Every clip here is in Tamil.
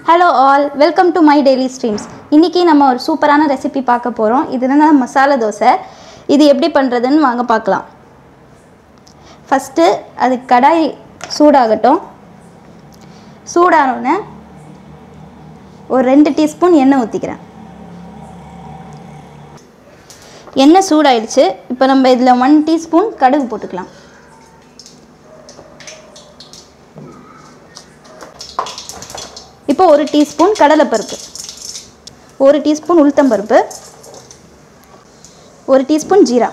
hello all welcome to my daily streams இன்றைக்கி நம்ம ஒரு சூப்பரான ரெசிபி பார்க்க போகிறோம் இது என்னன்னா மசாலா தோசை இது எப்படி பண்ணுறதுன்னு வாங்க பார்க்கலாம் ஃபஸ்ட்டு அது கடாய் சூடாகட்டும் சூடானோடனே ஒரு ரெண்டு டீஸ்பூன் எண்ணெய் ஊற்றிக்கிறேன் எண்ணெய் சூடாயிடுச்சு இப்போ நம்ம இதில் ஒன் டீஸ்பூன் கடுகு போட்டுக்கலாம் இப்போ ஒரு டீஸ்பூன் கடலைப்பருப்பு ஒரு டீஸ்பூன் உளுத்தம்பருப்பு ஒரு டீஸ்பூன் ஜீரா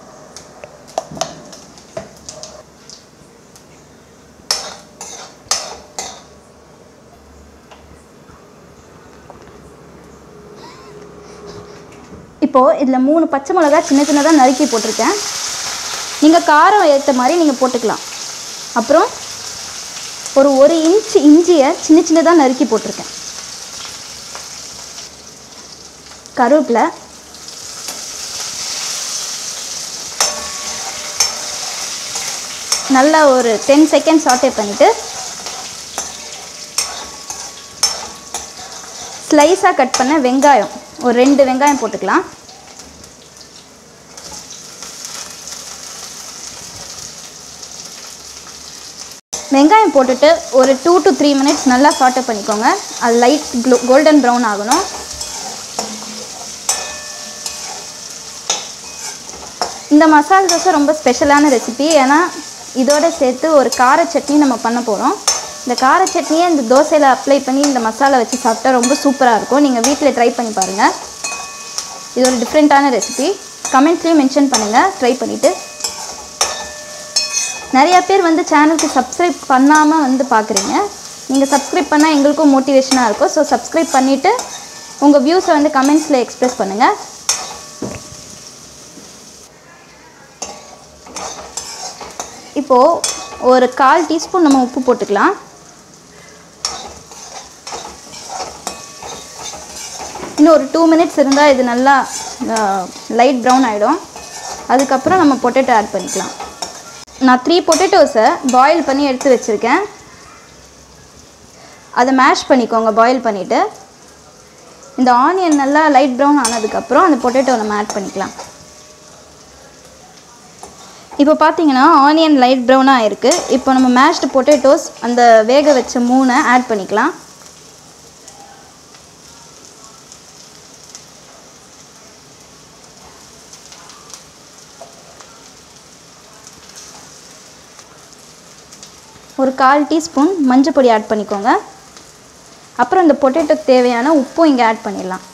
இப்போது இதில் மூணு பச்சை மிளகா சின்ன சின்னதாக நறுக்கி போட்டிருக்கேன் நீங்கள் காரம் ஏற்ற மாதிரி நீங்கள் போட்டுக்கலாம் அப்புறம் ஒரு ஒரு இன்ச் இஞ்சியை சின்ன சின்னதாக நறுக்கி போட்டிருக்கேன் கருவேப்பிலை நல்லா ஒரு டென் செகண்ட் சாட்டே பண்ணிவிட்டு ஸ்லைஸாக கட் பண்ண வெங்காயம் ஒரு ரெண்டு வெங்காயம் போட்டுக்கலாம் வெங்காயம் போட்டுட்டு ஒரு டூ டு த்ரீ மினிட்ஸ் நல்லா சாட்டை பண்ணிக்கோங்க அது லைட் க்ளோ கோல்டன் ப்ரௌன் ஆகணும் இந்த மசாலா தோசை ரொம்ப ஸ்பெஷலான ரெசிபி ஏன்னா இதோட சேர்த்து ஒரு கார சட்னி நம்ம பண்ண போகிறோம் இந்த கார சட்னியை இந்த தோசையில் அப்ளை பண்ணி இந்த மசாலா வச்சு சாப்பிட்டா ரொம்ப சூப்பராக இருக்கும் நீங்கள் வீட்டில் ட்ரை பண்ணி பாருங்கள் இது ஒரு டிஃப்ரெண்ட்டான ரெசிபி கமெண்ட்ஸ்லேயும் மென்ஷன் பண்ணுங்கள் ட்ரை பண்ணிவிட்டு நிறையா பேர் வந்து சேனலுக்கு சப்ஸ்கிரைப் பண்ணாமல் வந்து பார்க்குறீங்க நீங்கள் சப்ஸ்கிரைப் பண்ணால் எங்களுக்கும் மோட்டிவேஷனாக இருக்கும் ஸோ சப்ஸ்கிரைப் பண்ணிவிட்டு உங்கள் வியூஸை வந்து கமெண்ட்ஸில் எக்ஸ்ப்ரெஸ் பண்ணுங்கள் இப்போது ஒரு கால் டீஸ்பூன் நம்ம உப்பு போட்டுக்கலாம் இன்னும் ஒரு டூ மினிட்ஸ் இருந்தால் இது நல்லா லைட் ப்ரௌன் ஆகிடும் அதுக்கப்புறம் நம்ம பொட்டேட்டோ ஆட் பண்ணிக்கலாம் நான் த்ரீ பொட்டேட்டோஸை பாயில் பண்ணி எடுத்து வச்சுருக்கேன் அதை மேஷ் பண்ணிக்கோங்க பாயில் பண்ணிவிட்டு இந்த ஆனியன் நல்லா லைட் ப்ரௌன் ஆனதுக்கப்புறம் அந்த பொட்டேட்டோ நம்ம ஆட் பண்ணிக்கலாம் இப்போ பார்த்தீங்கன்னா ஆனியன் லைட் ப்ரௌனாக இருக்குது இப்போ நம்ம மேஷ்டு பொட்டேட்டோஸ் அந்த வேக வச்ச மூணை ஆட் பண்ணிக்கலாம் ஒரு கால் டீஸ்பூன் மஞ்சள் பொடி ஆட் பண்ணிக்கோங்க அப்புறம் இந்த பொட்டேட்டோக்கு தேவையான உப்பும் இங்கே ஆட் பண்ணிடலாம்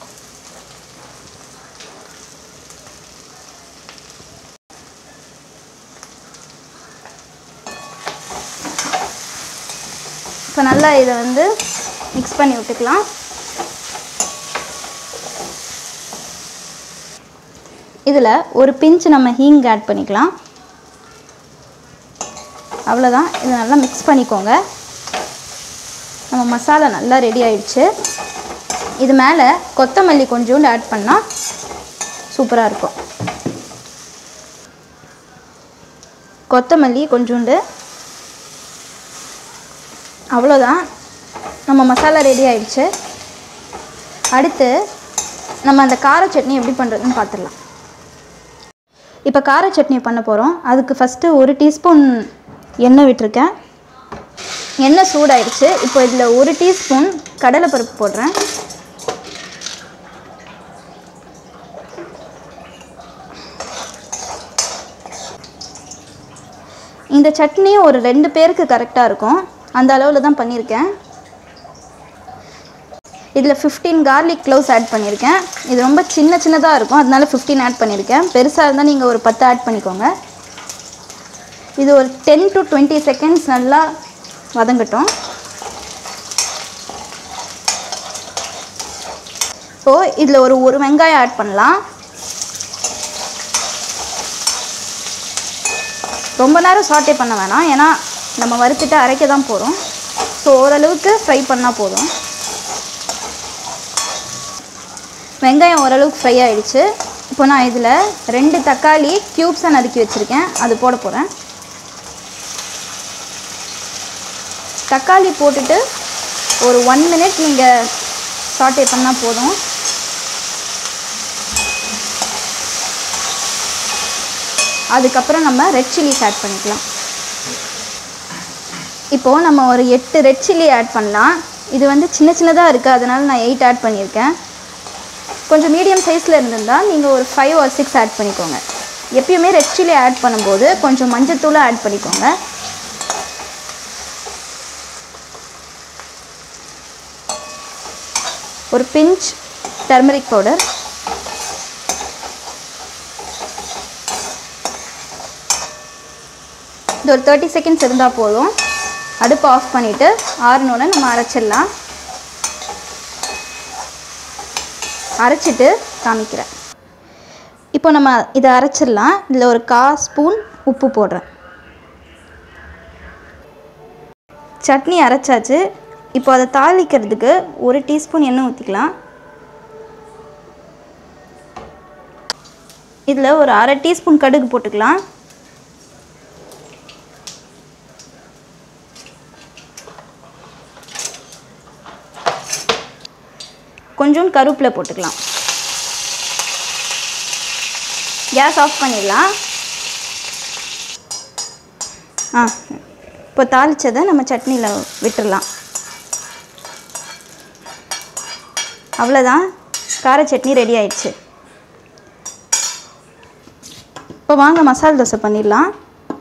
இப்போ நல்லா இதை வந்து மிக்ஸ் பண்ணி விட்டுக்கலாம் இதில் ஒரு பிஞ்ச் நம்ம ஹீங் ஆட் பண்ணிக்கலாம் அவ்வளோதான் இதை நல்லா மிக்ஸ் பண்ணிக்கோங்க நம்ம மசாலா நல்லா ரெடி ஆயிடுச்சு இது மேலே கொத்தமல்லி கொஞ்சோண்டு ஆட் பண்ணால் சூப்பராக இருக்கும் கொத்தமல்லி கொஞ்சோண்டு அவ்வளோதான் நம்ம மசாலா ரெடி ஆயிடுச்சு அடுத்து நம்ம அந்த கார சட்னி எப்படி பண்ணுறதுன்னு பார்த்துடலாம் இப்போ கார சட்னி பண்ண போகிறோம் அதுக்கு ஃபஸ்ட்டு ஒரு டீஸ்பூன் எண்ணெய் விட்டுருக்கேன் எண்ணெய் சூடாயிடுச்சு இப்போ இதில் ஒரு டீஸ்பூன் கடலைப்பருப்பு போடுறேன் இந்த சட்னி ஒரு ரெண்டு பேருக்கு கரெக்டாக இருக்கும் அந்த அளவில் தான் பண்ணியிருக்கேன் இதில் ஃபிஃப்டீன் கார்லிக் க்ளவுஸ் ஆட் பண்ணியிருக்கேன் இது ரொம்ப சின்ன சின்னதாக இருக்கும் அதனால ஃபிஃப்டீன் ஆட் பண்ணியிருக்கேன் பெருசாக இருந்தால் நீங்கள் ஒரு பத்து ஆட் பண்ணிக்கோங்க இது ஒரு டென் டு டுவெண்ட்டி செகண்ட்ஸ் நல்லா வதங்கட்டும் இப்போது இதில் ஒரு ஒரு வெங்காயம் ஆட் பண்ணலாம் ரொம்ப நேரம் சாட்டே பண்ண வேணாம் ஏன்னா நம்ம வறுத்துட்டு அரைக்க தான் போகிறோம் ஸோ ஓரளவுக்கு ஃப்ரை பண்ணால் போதும் வெங்காயம் ஓரளவுக்கு ஃப்ரை ஆகிடுச்சு இப்போ நான் இதில் ரெண்டு தக்காளி க்யூப்ஸாக நறுக்கி வச்சுருக்கேன் அது போட போகிறேன் தக்காளி போட்டுட்டு ஒரு ஒன் மினிட் நீங்கள் சாட்டே பண்ணால் போதும் அதுக்கப்புறம் நம்ம ரெட் சில்லிஸ் ஆட் பண்ணிக்கலாம் இப்போது நம்ம ஒரு எட்டு ரெட் சில்லி ஆட் பண்ணலாம் இது வந்து சின்ன சின்னதாக இருக்குது அதனால் நான் எயிட் ஆட் பண்ணியிருக்கேன் கொஞ்சம் மீடியம் சைஸில் இருந்திருந்தால் நீங்கள் ஒரு ஃபைவ் ஆர் சிக்ஸ் ஆட் பண்ணிக்கோங்க எப்பயுமே ரெட் சில்லி ஆட் பண்ணும்போது கொஞ்சம் மஞ்சத்தூளும் ஆட் பண்ணிக்கோங்க ஒரு பிஞ்ச் டர்மரிக் பவுடர் இது ஒரு தேர்ட்டி செகண்ட்ஸ் இருந்தால் போதும் அடுப்பு ஆஃப் பண்ணிவிட்டு ஆறுனோடனே நம்ம அரைச்சிடலாம் அரைச்சிட்டு காமிக்கிறேன் இப்போ நம்ம இதை அரைச்சிடலாம் இதில் ஒரு கா ஸ்பூன் உப்பு போடுறேன் சட்னி அரைச்சாச்சு இப்போ அதை தாளிக்கிறதுக்கு ஒரு டீஸ்பூன் எண்ணெய் ஊற்றிக்கலாம் இதில் ஒரு அரை டீஸ்பூன் கடுகு போட்டுக்கலாம் கொஞ்சம் கருவேப்பிலை போட்டுக்கலாம் கேஸ் ஆஃப் பண்ணிடலாம் ஆ இப்போ தாளித்ததை நம்ம சட்னியில் விட்டுடலாம் அவ்வளோதான் கார சட்னி ரெடி ஆயிடுச்சு இப்போ வாங்க மசால் தோசை பண்ணிடலாம்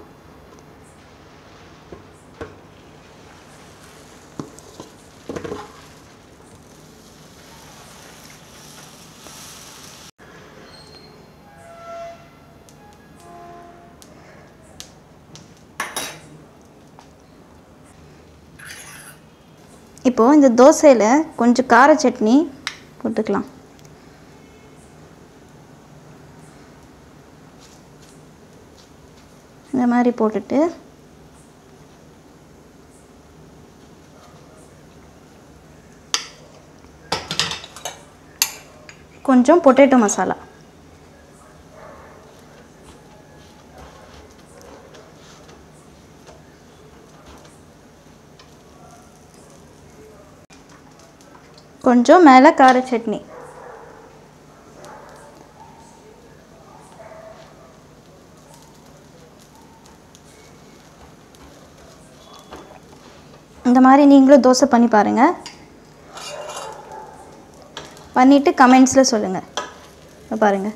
இப்போது இந்த தோசையில் கொஞ்சம் கார சட்னி போட்டுக்கலாம் இந்த மாதிரி போட்டுட்டு கொஞ்சம் பொட்டேட்டோ மசாலா கொஞ்சம் மேலே கார சட்னி இந்த மாதிரி நீங்களும் தோசை பண்ணி பாருங்கள் பண்ணிவிட்டு கமெண்ட்ஸில் சொல்லுங்கள் பாருங்கள்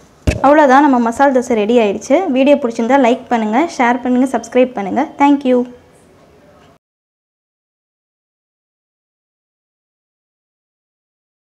அவ்வளோதான் நம்ம மசால் தோசை ரெடி ஆயிடுச்சு வீடியோ பிடிச்சிருந்தா லைக் பண்ணுங்கள் ஷேர் பண்ணுங்கள் சப்ஸ்கிரைப் பண்ணுங்கள் தேங்க்யூ